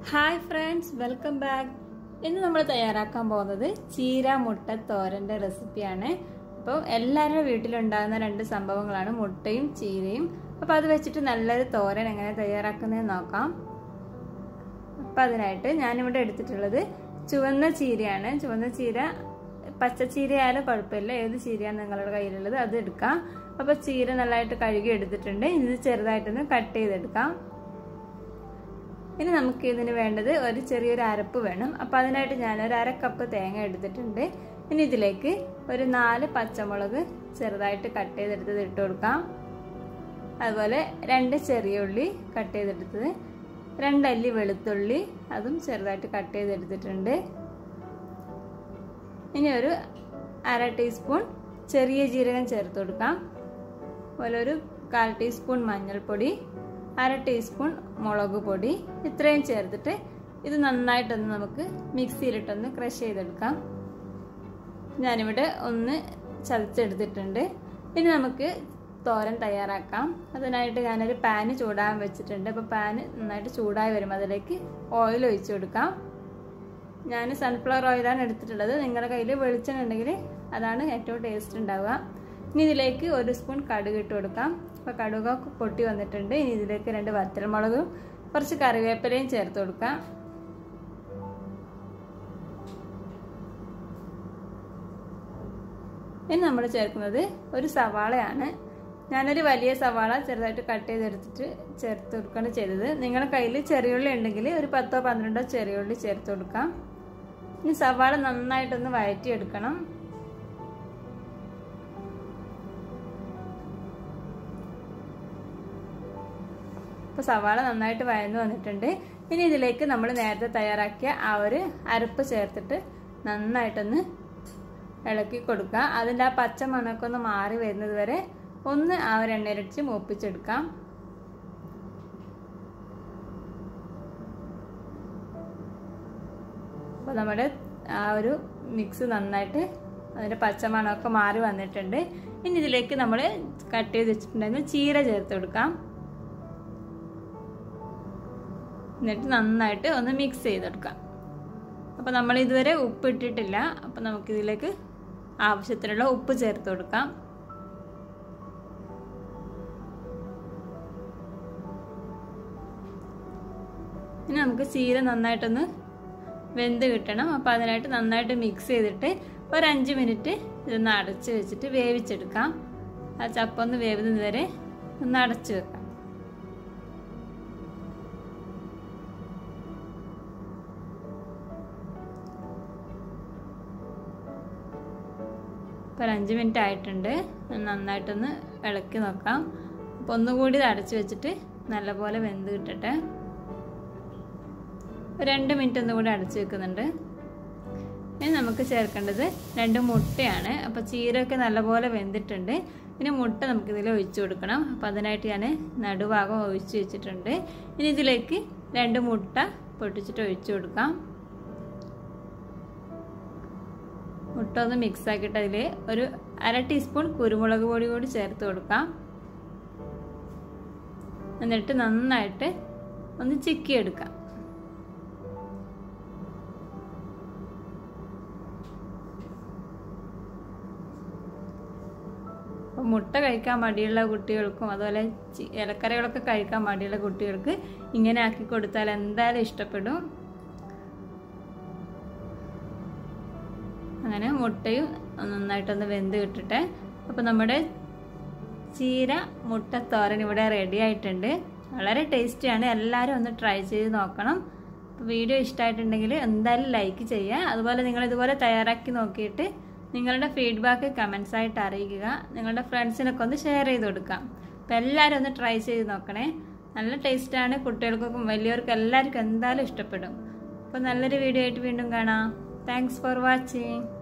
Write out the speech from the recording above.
hi friends welcome back ഇന്ന് നമ്മൾ തയ്യാറാക്കാൻ പോകുന്നത് ചീര മുട്ട തോരൻ്റെ റെസിപ്പിയാണ് അപ്പോൾ എല്ലാവരുടെ വീട്ടിലുണ്ടാകുന്ന രണ്ട് സംഭവങ്ങളാണ് മുട്ടയും ചീരയും അപ്പോൾ അത് വെച്ചിട്ട് നല്ലൊരു തോരൻ എങ്ങനെ തയ്യാറാക്കുന്നതെന്ന് നോക്കാം അപ്പം അതിനായിട്ട് ഞാനിവിടെ എടുത്തിട്ടുള്ളത് ചുവന്ന ചീരയാണ് ചുവന്ന ചീര പച്ച ചീരയായാലും കുഴപ്പമില്ല ഏത് ചീരയാണ് നിങ്ങളുടെ കയ്യിലുള്ളത് അത് എടുക്കാം അപ്പോൾ ചീര നല്ലതായിട്ട് കഴുകി എടുത്തിട്ടുണ്ട് ഇത് ചെറുതായിട്ടൊന്ന് കട്ട് ചെയ്തെടുക്കാം ഇനി നമുക്ക് ഇതിന് വേണ്ടത് ഒരു ചെറിയൊരു അരപ്പ് വേണം അപ്പോൾ അതിനായിട്ട് ഞാൻ ഒരു അര കപ്പ് തേങ്ങ എടുത്തിട്ടുണ്ട് ഇനി ഇതിലേക്ക് ഒരു നാല് പച്ചമുളക് ചെറുതായിട്ട് കട്ട് ചെയ്തെടുത്തത് ഇട്ട് കൊടുക്കാം അതുപോലെ രണ്ട് ചെറിയ ഉള്ളി കട്ട് ചെയ്തെടുത്തത് രണ്ടല്ലി വെളുത്തുള്ളി അതും ചെറുതായിട്ട് കട്ട് ചെയ്തെടുത്തിട്ടുണ്ട് ഇനി ഒരു അര ടീസ്പൂൺ ചെറിയ ജീരകം ചേർത്ത് കൊടുക്കാം അതുപോലെ ഒരു കാൽ ടീസ്പൂൺ മഞ്ഞൾപ്പൊടി അര ടീസ്പൂൺ മുളക് പൊടി ഇത്രയും ചേർത്തിട്ട് ഇത് നന്നായിട്ടൊന്ന് നമുക്ക് മിക്സിയിലിട്ടൊന്ന് ക്രഷ് ചെയ്തെടുക്കാം ഞാനിവിടെ ഒന്ന് ചതച്ചെടുത്തിട്ടുണ്ട് ഇനി നമുക്ക് തോരൻ തയ്യാറാക്കാം അതിനായിട്ട് ഞാനൊരു പാന് ചൂടാൻ വെച്ചിട്ടുണ്ട് അപ്പോൾ പാന് നന്നായിട്ട് ചൂടായി വരുമ്പോൾ അതിലേക്ക് ഓയിൽ ഒഴിച്ചു കൊടുക്കാം ഞാൻ സൺഫ്ലവർ ഓയിലാണ് എടുത്തിട്ടുള്ളത് നിങ്ങളുടെ കയ്യിൽ വെളിച്ചെണ്ണ ഉണ്ടെങ്കിൽ അതാണ് ഏറ്റവും ടേസ്റ്റ് ഉണ്ടാവുക ഇനി ഇതിലേക്ക് ഒരു സ്പൂൺ കടുക് ഇട്ട് കൊടുക്കാം അപ്പോൾ കടുകൊക്കെ പൊട്ടി വന്നിട്ടുണ്ട് ഇനി ഇതിലേക്ക് രണ്ട് വറ്റൽമുളകും കുറച്ച് കറിവേപ്പിലയും ചേർത്ത് കൊടുക്കാം ഇനി നമ്മൾ ചേർക്കുന്നത് ഒരു സവാളയാണ് ഞാനൊരു വലിയ സവാള ചെറുതായിട്ട് കട്ട് ചെയ്തെടുത്തിട്ട് ചേർത്ത് കൊടുക്കുകയാണ് ചെയ്തത് നിങ്ങളുടെ കയ്യിൽ ചെറിയുള്ളി ഉണ്ടെങ്കിൽ ഒരു പത്തോ പന്ത്രണ്ടോ ചെറിയുള്ളി ചേർത്ത് കൊടുക്കാം ഇനി സവാള നന്നായിട്ടൊന്ന് വഴറ്റിയെടുക്കണം ഇപ്പോൾ സവാള നന്നായിട്ട് വഴന്നു വന്നിട്ടുണ്ട് ഇനി ഇതിലേക്ക് നമ്മൾ നേരത്തെ തയ്യാറാക്കിയ ആ ഒരു അരപ്പ് ചേർത്തിട്ട് നന്നായിട്ടൊന്ന് ഇളക്കി കൊടുക്കുക അതിൻ്റെ ആ പച്ച മണമൊക്കെ ഒന്ന് മാറി വരുന്നത് വരെ ഒന്ന് ആ ഒരു എണ്ണയിലടിച്ച് മൂപ്പിച്ചെടുക്കാം അപ്പോൾ നമ്മുടെ ആ ഒരു മിക്സ് നന്നായിട്ട് അതിൻ്റെ പച്ചമണമൊക്കെ മാറി വന്നിട്ടുണ്ട് ഇനി ഇതിലേക്ക് നമ്മൾ കട്ട് ചെയ്ത് വെച്ചിട്ടുണ്ടെങ്കിൽ ചീര ചേർത്ത് കൊടുക്കാം എന്നിട്ട് നന്നായിട്ട് ഒന്ന് മിക്സ് ചെയ്തെടുക്കാം അപ്പോൾ നമ്മൾ ഇതുവരെ ഉപ്പ് ഇട്ടിട്ടില്ല അപ്പോൾ നമുക്കിതിലേക്ക് ആവശ്യത്തിനുള്ള ഉപ്പ് ചേർത്ത് കൊടുക്കാം ഇനി നമുക്ക് ചീര നന്നായിട്ടൊന്ന് വെന്ത് കിട്ടണം അപ്പോൾ അതിനായിട്ട് നന്നായിട്ട് മിക്സ് ചെയ്തിട്ട് ഒരു അഞ്ച് മിനിറ്റ് ഇതൊന്ന് അടച്ച് വെച്ചിട്ട് വേവിച്ചെടുക്കാം ആ ചപ്പൊന്ന് വേവുന്നത് വരെ ഒന്ന് അടച്ചു വെക്കാം ഇപ്പോൾ ഒരു അഞ്ച് മിനിറ്റ് ആയിട്ടുണ്ട് നന്നായിട്ടൊന്ന് ഇളക്കി നോക്കാം അപ്പോൾ ഒന്നുകൂടി ഇത് അടച്ചു വെച്ചിട്ട് നല്ലപോലെ വെന്ത് കിട്ടട്ടെ രണ്ട് മിനിറ്റ് ഒന്നും കൂടി അടച്ചു വെക്കുന്നുണ്ട് ഇനി നമുക്ക് ചേർക്കേണ്ടത് രണ്ട് മുട്ടയാണ് അപ്പോൾ ചീരയൊക്കെ നല്ലപോലെ വെന്തിട്ടുണ്ട് ഇനി മുട്ട നമുക്കിതിൽ ഒഴിച്ചു കൊടുക്കണം അപ്പോൾ അതിനായിട്ട് ഞാൻ നടുഭാഗം ഒഴിച്ചു വെച്ചിട്ടുണ്ട് ഇനി ഇതിലേക്ക് രണ്ട് മുട്ട പൊട്ടിച്ചിട്ട് ഒഴിച്ചു കൊടുക്കാം മുട്ട ഒന്ന് മിക്സ് ആക്കിയിട്ട് അതിൽ ഒരു അര ടീസ്പൂൺ കുരുമുളക് പൊടി കൂടി ചേർത്ത് കൊടുക്കാം എന്നിട്ട് നന്നായിട്ട് ഒന്ന് ചിക്കിയെടുക്കാം അപ്പോൾ മുട്ട കഴിക്കാൻ മടിയുള്ള കുട്ടികൾക്കും അതുപോലെ ഇലക്കറികളൊക്കെ കഴിക്കാൻ മടിയുള്ള കുട്ടികൾക്ക് ഇങ്ങനെ ആക്കി കൊടുത്താൽ എന്തായാലും ഇഷ്ടപ്പെടും അങ്ങനെ മുട്ടയും നന്നായിട്ടൊന്ന് വെന്ത് കിട്ടട്ടെ അപ്പോൾ നമ്മുടെ ചീര മുട്ട തോരൻ ഇവിടെ റെഡി ആയിട്ടുണ്ട് വളരെ ടേസ്റ്റിയാണ് എല്ലാവരും ഒന്ന് ട്രൈ ചെയ്ത് നോക്കണം അപ്പോൾ വീഡിയോ ഇഷ്ടമായിട്ടുണ്ടെങ്കിൽ എന്തായാലും ലൈക്ക് ചെയ്യുക അതുപോലെ നിങ്ങൾ ഇതുപോലെ തയ്യാറാക്കി നോക്കിയിട്ട് നിങ്ങളുടെ ഫീഡ്ബാക്ക് കമൻസ് ആയിട്ട് അറിയിക്കുക നിങ്ങളുടെ ഫ്രണ്ട്സിനൊക്കെ ഒന്ന് ഷെയർ ചെയ്ത് കൊടുക്കാം അപ്പോൾ എല്ലാവരും ഒന്ന് ട്രൈ ചെയ്ത് നോക്കണേ നല്ല ടേസ്റ്റാണ് കുട്ടികൾക്കൊക്കെ വലിയവർക്കും എല്ലാവർക്കും എന്തായാലും ഇഷ്ടപ്പെടും അപ്പോൾ നല്ലൊരു വീഡിയോ ആയിട്ട് വീണ്ടും കാണാം താങ്ക്സ് ഫോർ വാച്ചിങ്